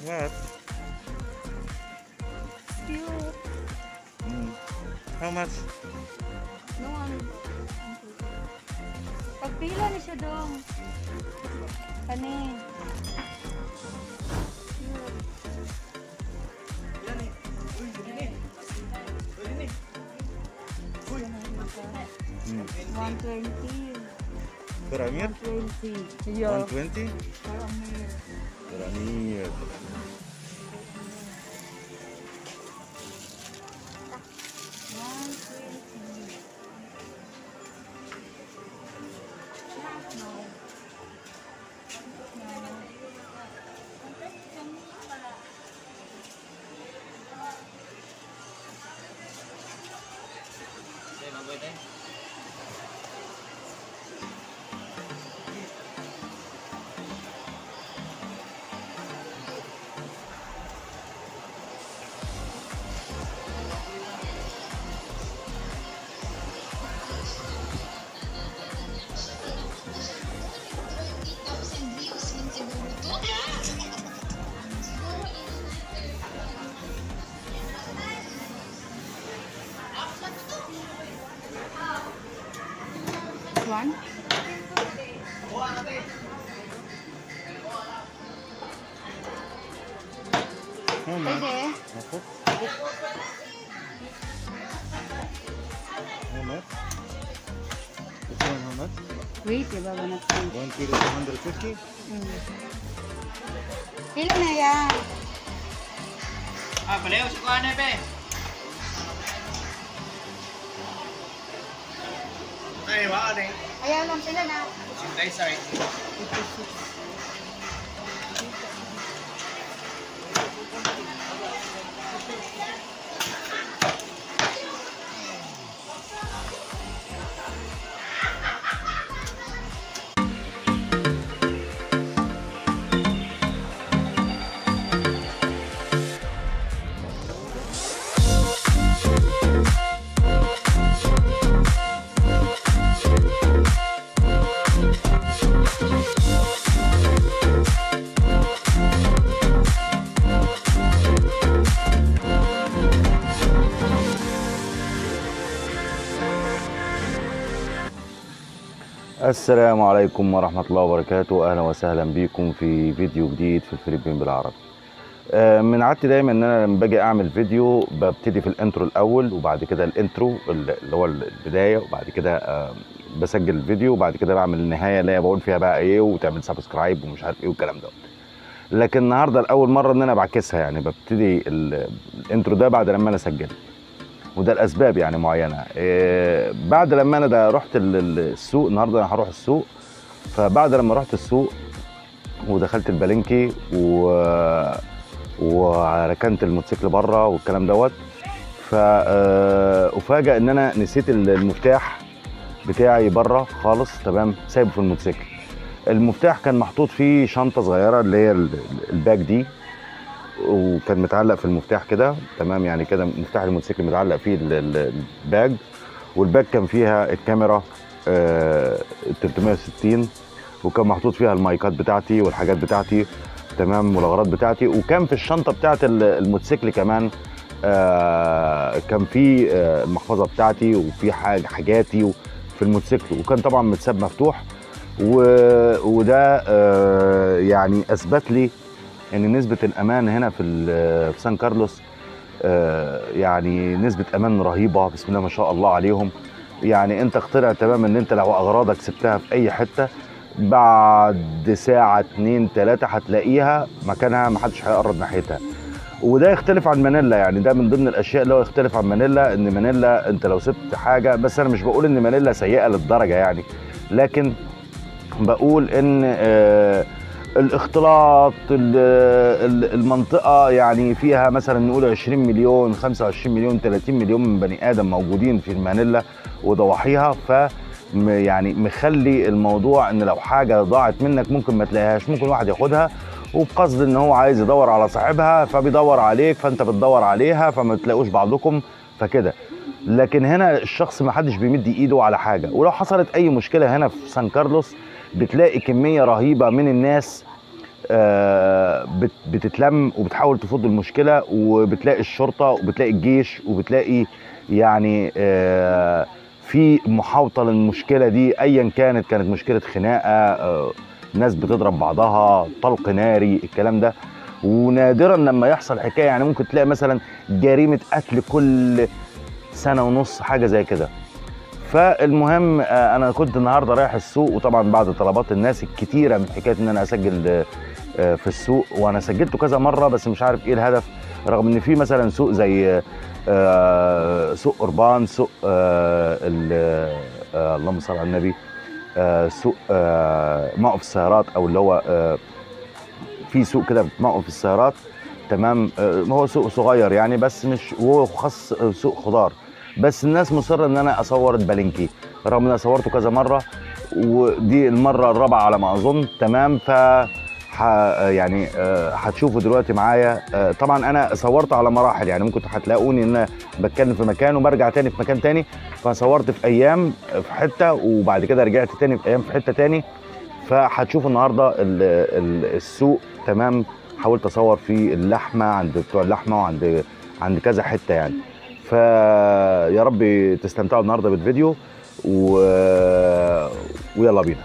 What? Cute. Mm. How much? No one. Pagpila ni siya dong. Kani. Cute. Mm. 120. Karamir? 120. Yeah. 120? Karamir. Karamir. 120. No. One? How much? Pwede. Ako? How much? This one how much? Wait, iba ba na ito? One kilo 250? Hmm. Pila na yan. Ah, pareho si Kuya Nepe. Ay, baka na eh. Ayaw lang sila na. Sintay sa akin. السلام عليكم ورحمة الله وبركاته أهلا وسهلا بكم في فيديو جديد في الفلبين بالعربي آه، من عادتي دايما ان انا لما باجي اعمل فيديو ببتدي في الانترو الاول وبعد كده الانترو اللي هو البدايه وبعد كده آه، بسجل الفيديو وبعد كده بعمل النهايه اللي هي بقول فيها بقى ايه وتعمل سبسكرايب ومش عارف ايه والكلام ده لكن النهارده لاول مره ان انا بعكسها يعني ببتدي ال- الانترو ده بعد لما انا سجلت وده الاسباب يعني معينه إيه بعد لما انا ده رحت ال- ال- السوق النهارده انا هروح السوق فبعد لما رحت السوق ودخلت البلنكي و وركنت الموتوسيكل بره والكلام دوت فافاجئ ان انا نسيت ال- المفتاح بتاعي بره خالص تمام سايبه في الموتوسيكل المفتاح كان محطوط فيه شنطه صغيره اللي هي ال- الباك دي وكان متعلق في المفتاح كده تمام يعني كده مفتاح الموتوسيكل متعلق فيه ال- ال- الباج والباج كان فيها الكاميرا آه، 360 وكان محطوط فيها المايكات بتاعتي والحاجات بتاعتي تمام والاغراض بتاعتي وكان في الشنطه بتاعت ال- الموتوسيكل كمان آه، كان في آه، المحفظه بتاعتي وفي حاجه حاجاتي في الموتوسيكل وكان طبعا متساب مفتوح و- وده آه، يعني اثبت لي ان نسبه الامان هنا في ال- في سان كارلوس آه، يعني نسبه امان رهيبه بسم الله ما شاء الله عليهم يعني انت اقتنع تماما ان انت لو اغراضك سبتها في اي حته بعد ساعه اتنين تلاته هتلاقيها مكانها محدش هيقرب ناحيتها وده يختلف عن مانيلا يعني ده من ضمن الاشياء اللي هو يختلف عن مانيلا ان مانيلا انت لو سبت حاجه بس انا مش بقول ان مانيلا سيئه للدرجه يعني لكن بقول ان آه، الاختلاط ال- ال- المنطقه يعني فيها مثلا نقول 20 مليون 25 مليون 30 مليون من بني ادم موجودين في مانيلا وضواحيها ف م- يعني مخلي الموضوع ان لو حاجه ضاعت منك ممكن ما تلاقيهاش ممكن واحد ياخدها وبقصد ان هو عايز يدور على صاحبها فبيدور عليك فانت بتدور عليها فما تلاقوش بعضكم فكده لكن هنا الشخص ما حدش بيمد ايده على حاجه ولو حصلت اي مشكله هنا في سان كارلوس بتلاقي كميه رهيبه من الناس آه، بت- بتتلم وبتحاول تفض المشكله وبتلاقي الشرطه وبتلاقي الجيش وبتلاقي يعني آه، في محاوطه للمشكله دي ايا كانت كانت مشكله خناقه آه، ناس بتضرب بعضها طلق ناري الكلام ده ونادرا لما يحصل حكايه يعني ممكن تلاقي مثلا جريمه قتل كل سنه ونص حاجه زي كده فالمهم آه، انا كنت النهارده رايح السوق وطبعا بعد طلبات الناس الكتيره من حكايه ان انا اسجل آه، آه، في السوق وانا سجلته كذا مره بس مش عارف ايه الهدف رغم ان في مثلا سوق زي آه، سوق قربان سوق آه، ال- آه، اللهم صل على النبي آه، سوق آه، موقف السيارات او اللي هو آه، في سوق كده موقف السيارات تمام آه، هو سوق صغير يعني بس مش وهو خاص آه، سوق خضار بس الناس مصره ان انا اصور البلنكي رغم ان انا صورته كذا مره ودي المره الرابعه على ما اظن تمام ف ح... يعني آه، هتشوفوا دلوقتي معايا آه، طبعا انا صورت على مراحل يعني ممكن هتلاقوني ان انا بتكلم في مكان وبرجع تاني في مكان تاني فصورت في ايام في حته وبعد كده رجعت تاني في ايام في حته تاني فهتشوفوا النهارده ال- ال- السوق تمام حاولت اصور في اللحمه عند بتوع اللحمه وعند عند كذا حته يعني فيا رب تستمتعوا النهارده بالفيديو و... ويلا بينا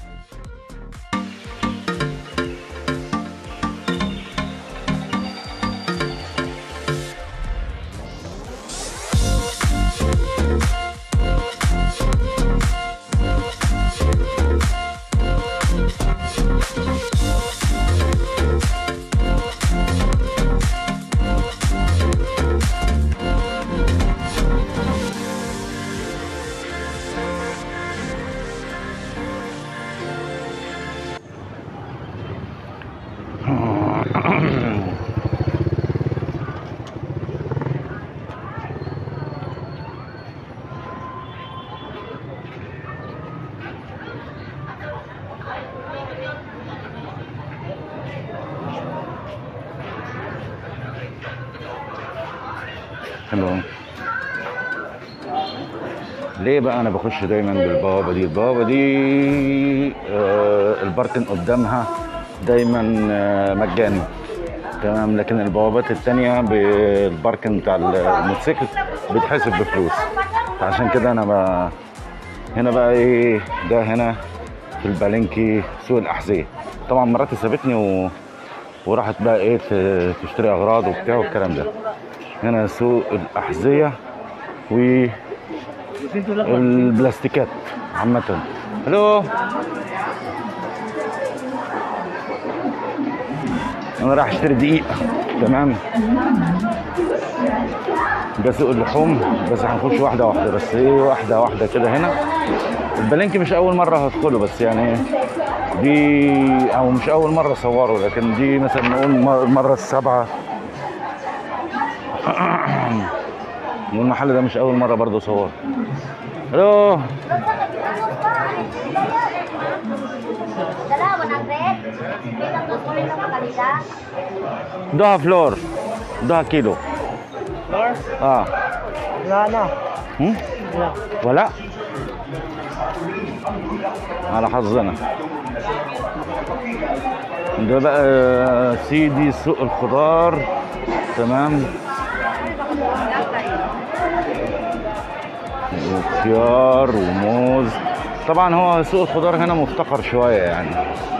حلو ليه بقى انا بخش دايما بالبوابه دي البوابه دي آه الباركن قدامها دايما آه مجاني تمام لكن البوابات التانية بالباركن بتاع الموتوسيكل بيتحسب بفلوس عشان كده انا بقى هنا بقى ايه ده هنا في البالنكي سوق الاحذيه طبعا مراتي سابتني و... وراحت بقى ايه ت- تشتري اغراض وبتاع والكلام ده هنا سوق الاحذيه والبلاستيكات عامه الو انا رايح اشتري دقيق تمام ده سوق اللحوم بس هنخش واحده واحده بس ايه واحده واحده كده هنا البلنكي مش اول مره هدخله بس يعني دي او مش اول مره اصوره لكن دي مثلا نقول مر- المره السابعه والمحل ده مش اول مره برضه اصوره الو Dalawa ng red. May tapos ulit ng kalidad. دوها فلور دوها كيلو Floor? اه Wala na. هم؟ Wala. ولا على حظنا ده بقى سيدي سوق الخضار تمام وخيار وموز طبعا هو سوق الخضار هنا مفتقر شويه يعني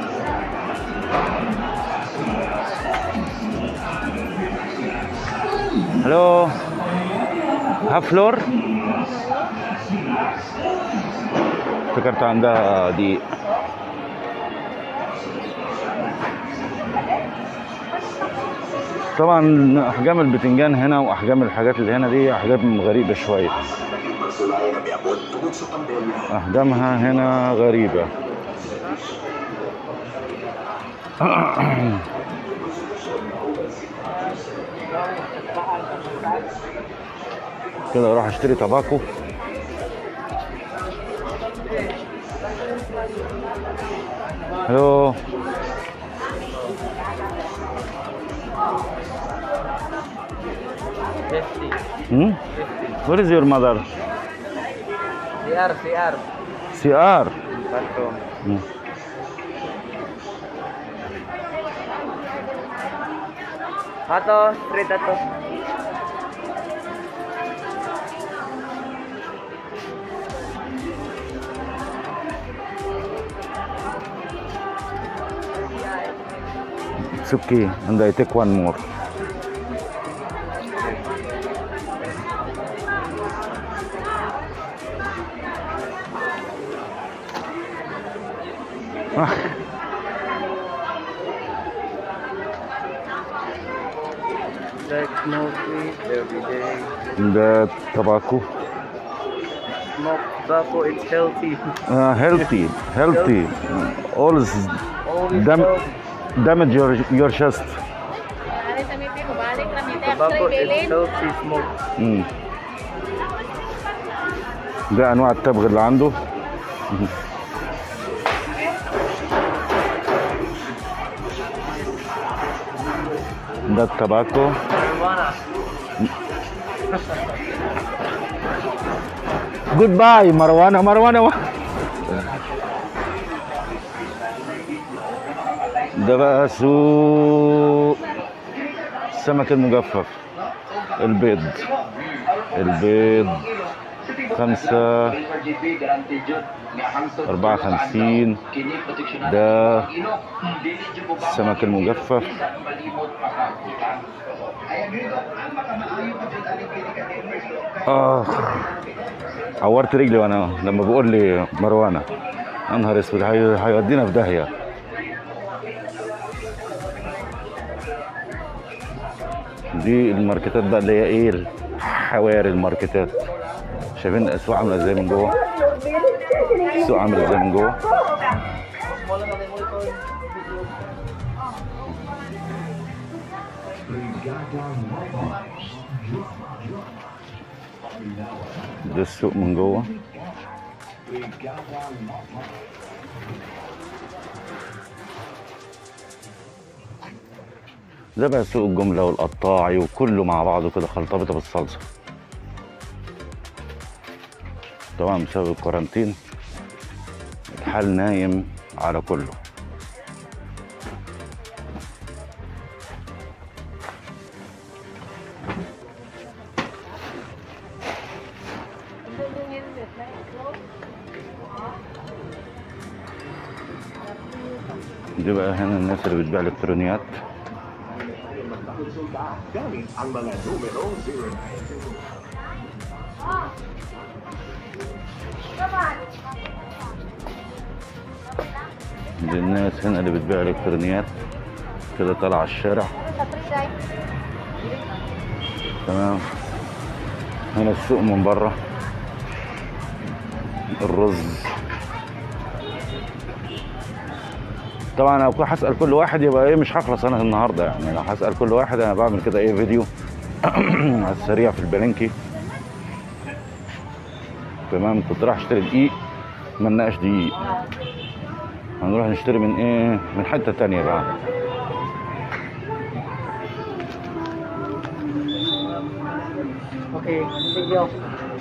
هلو هاف فلور افتكرت عندها دقيق طبعا احجام البتنجان هنا واحجام الحاجات اللي هنا دي احجام غريبه شويه احجامها هنا غريبه كده اروح اشتري تباكو Hello. Hmm? Where is your mother? CR, CR. CR. Bathroom. Hmm. Ato, straight ato. It's okay. And I take one more. Ah, Like smoke weed every day. the tobacco. Smoke tobacco, it's healthy. Uh, healthy, healthy. All is Always Dam- healthy. damage your, your chest. Balik sa meeting mo, balik na meeting. Tobacco Extra is bilin. healthy smoke. مم. ده انواع التبغ اللي عنده ده التباكو Marijuana. جود باي مروانة مروانة ده بقى سوق السمك المجفف البيض البيض خمسة أربعة خمسين ده السمك المجفف آه عورت رجلي وانا لما بيقول لي مروانه يا نهار اسود هي- هيودينا في داهيه دي الماركتات بقى اللي هي ايه حواري الماركتات شايفين الاسواق عامله ازاي من جوه السوق عامل ازاي من جوه ده السوق من جوه ده بقى سوق الجملة والقطاعي وكله مع بعضه كده خلطبيطة بالصلصة طبعا بسبب الكورانتين الحال نايم على كله دي بقى هنا الناس اللي بتبيع الكترونيات دي الناس هنا اللي بتبيع الكترونيات كده طالعه على الشارع تمام هنا السوق من بره الرز طبعا لو كنت هسال كل واحد يبقى ايه مش هخلص انا النهارده يعني لو هسال كل واحد انا بعمل كده ايه فيديو على السريع في البلنكي تمام كنت رايح اشتري دقيق ملناش دقيق هنروح نشتري من ايه من حته تانية بقى Okay, thank you.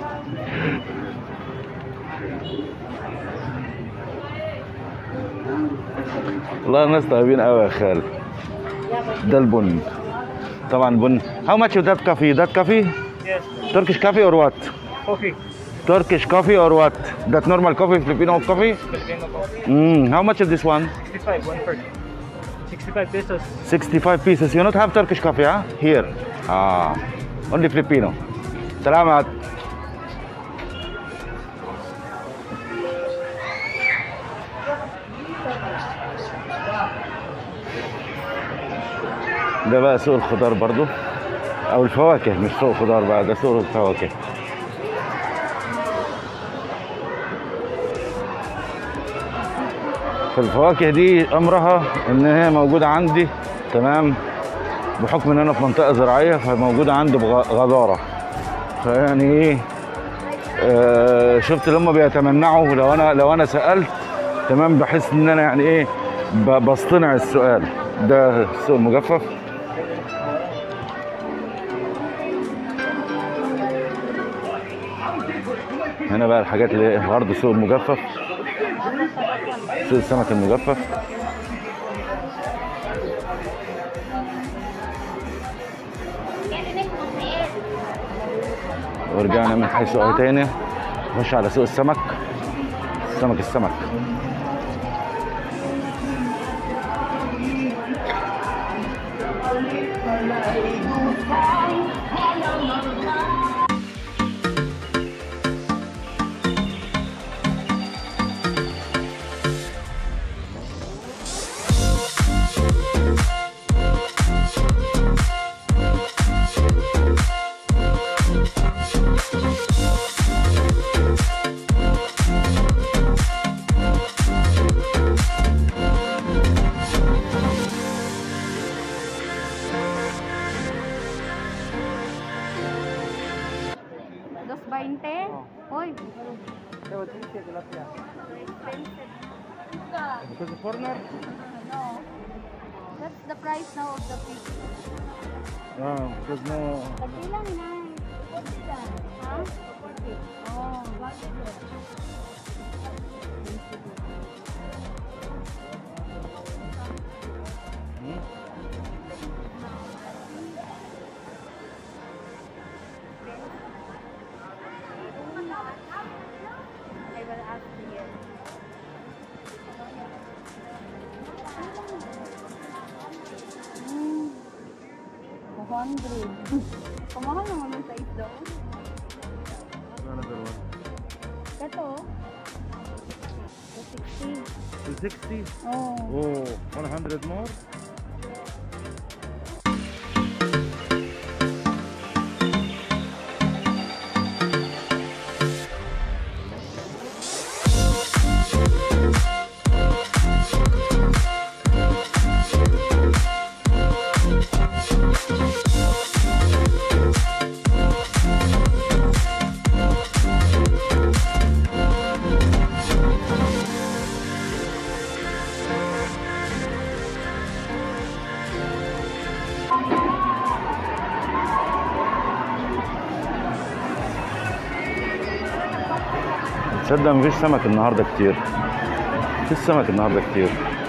والله الناس طيبين قوي يا خال ده البن طبعا البن how much is that coffee that coffee Yes, Turkish coffee or what coffee. Turkish coffee or what that normal coffee Filipino coffee Filipino coffee. mm, how much is this one 65, one third. 65 pesos. 65 pieces you not have Turkish coffee huh here ah only Filipino salamat ده بقى سوق الخضار برضو او الفواكه مش سوق خضار بقى ده سوق الفواكه فالفواكه دي امرها ان هي موجوده عندي تمام بحكم ان انا في منطقه زراعيه فموجوده عندي بغزاره فيعني ايه آه شفت اللي هم بيتمنعوا لو انا لو انا سالت تمام بحس ان انا يعني ايه ب- بصطنع السؤال ده السوق المجفف هنا بقى الحاجات اللي هي برضه سوق المجفف سوق السمك المجفف ورجعنا من حيث اتينا نخش على سوق السمك سمك السمك Dos 20? Uy, Because the foreigner? no. That's the price now of the fish. No, because no. Lagi lang na. Ha? Oh. I will ask here. Mm. 200. Kamahal naman yung sa isda. oh. Another one. Ito. 260. 260. Oh. Oh, 100 more? تصدق مفيش سمك النهارده كتير مفيش سمك النهارده كتير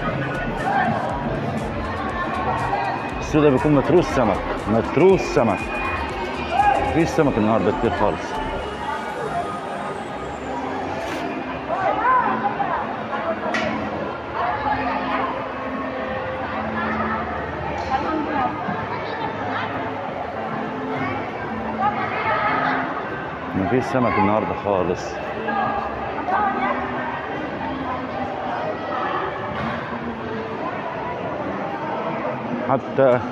السوق ده بيكون متروس سمك متروس سمك مفيش سمك النهارده كتير خالص مفيش سمك النهارده خالص حتى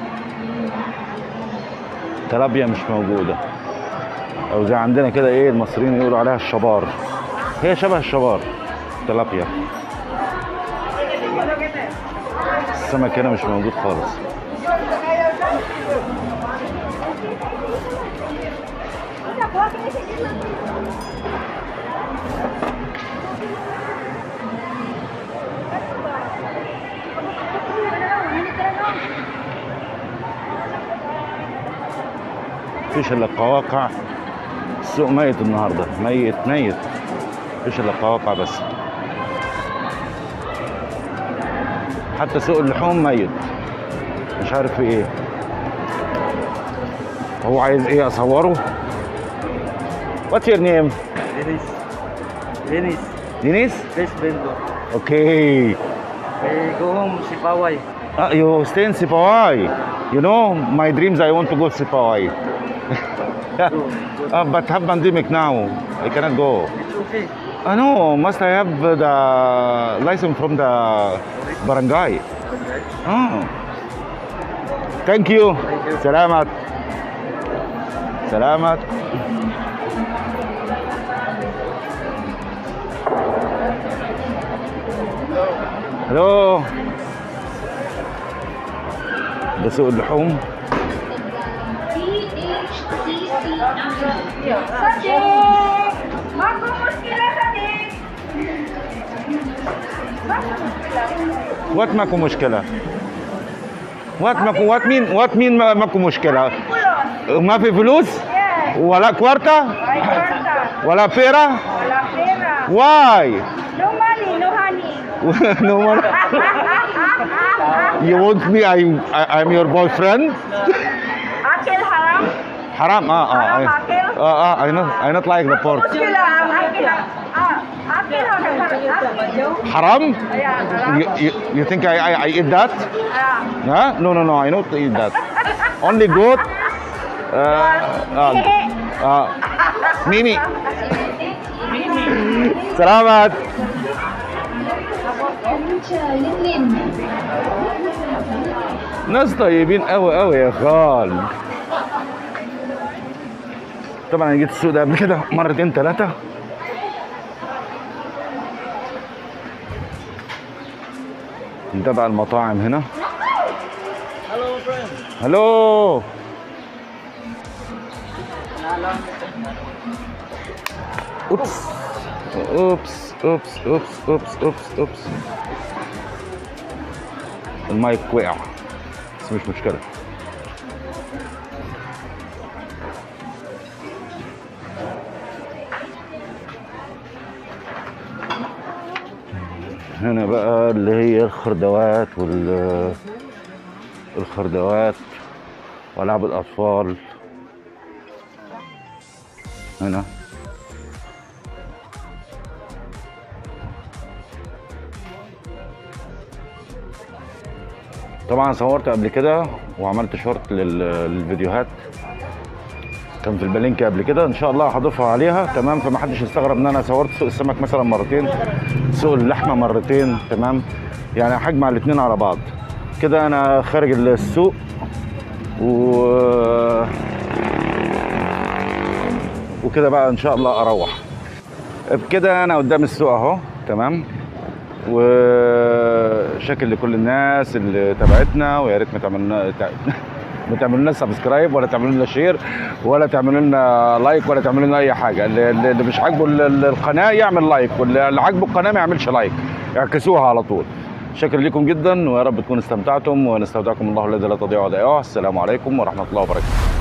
تلابيا مش موجودة أو زي عندنا كده إيه المصريين يقولوا عليها الشبار هي شبه الشبار تلابيا السمك هنا مش موجود خالص مفيش الا القواقع السوق ميت النهارده ميت ميت مفيش الا القواقع بس حتى سوق اللحوم ميت مش عارف في ايه هو عايز ايه اصوره What's your name? Dennis. Dennis. Dennis? Fish vendor. Okay. I go home, Sipawai. Uh, you stay in Sipawai. You know, my dreams I want to go to Sipawai. Go. go. uh, but have pandemic now. I cannot go. It's okay. I know, must I have the license from the barangay? Oh. Thank you. Thank you. Salamat. Salamat. Hello. ده سوق اللحوم Sadik! Mako muskila Sadik! وات ماكو مشكلة وات ماكو وات مين وات مين ما- ماكو مشكلة Pulos! ما في فلوس Yes! ولا كوارتا Ay, kwarta! ولا فيرة Wala pera! واي No money, no honey! no one you want me I, I I'm your boyfriend Akil haram? حرام اه اه حرام I- أكل؟ اه اه I not I not like the pork مشكلة أكل آه أكل هذا أكل حرام يا you, you, you think I, I, I eat that حرام huh? no no no I not eat that only goat uh, uh, uh, Mimi Salamat ناس طيبين قوي قوي يا خال طبعا انا جيت السوق ده قبل كده مرتين ثلاثه نتابع المطاعم هنا هلو اوبس اوبس اوبس اوبس اوبس اوبس اوبس المايك وقع بس مش مشكله هنا بقى اللي هي الخردوات وال الخردوات والعاب الاطفال هنا طبعا صورت قبل كده وعملت شورت لل- للفيديوهات كان في البلينك قبل كده ان شاء الله هضيفها عليها تمام فما حدش يستغرب ان انا صورت سوق السمك مثلا مرتين سوق اللحمه مرتين تمام يعني هجمع الاثنين على بعض كده انا خارج السوق و وكده بقى ان شاء الله اروح بكده انا قدام السوق اهو تمام وشكل لكل الناس اللي تابعتنا ويا ريت ما تعملونا ما تعملوا لنا سبسكرايب ولا تعملوا لنا شير ولا تعملوا لنا لايك ولا تعملوا لنا اي حاجه اللي, اللي مش عاجبه ال- ال- القناه يعمل لايك واللي اللي عاجبه القناه ما يعملش لايك اعكسوها على طول شكرا لكم جدا ويا رب تكونوا استمتعتم ونستودعكم الله الذي لا تضيع ودائعه السلام عليكم ورحمه الله وبركاته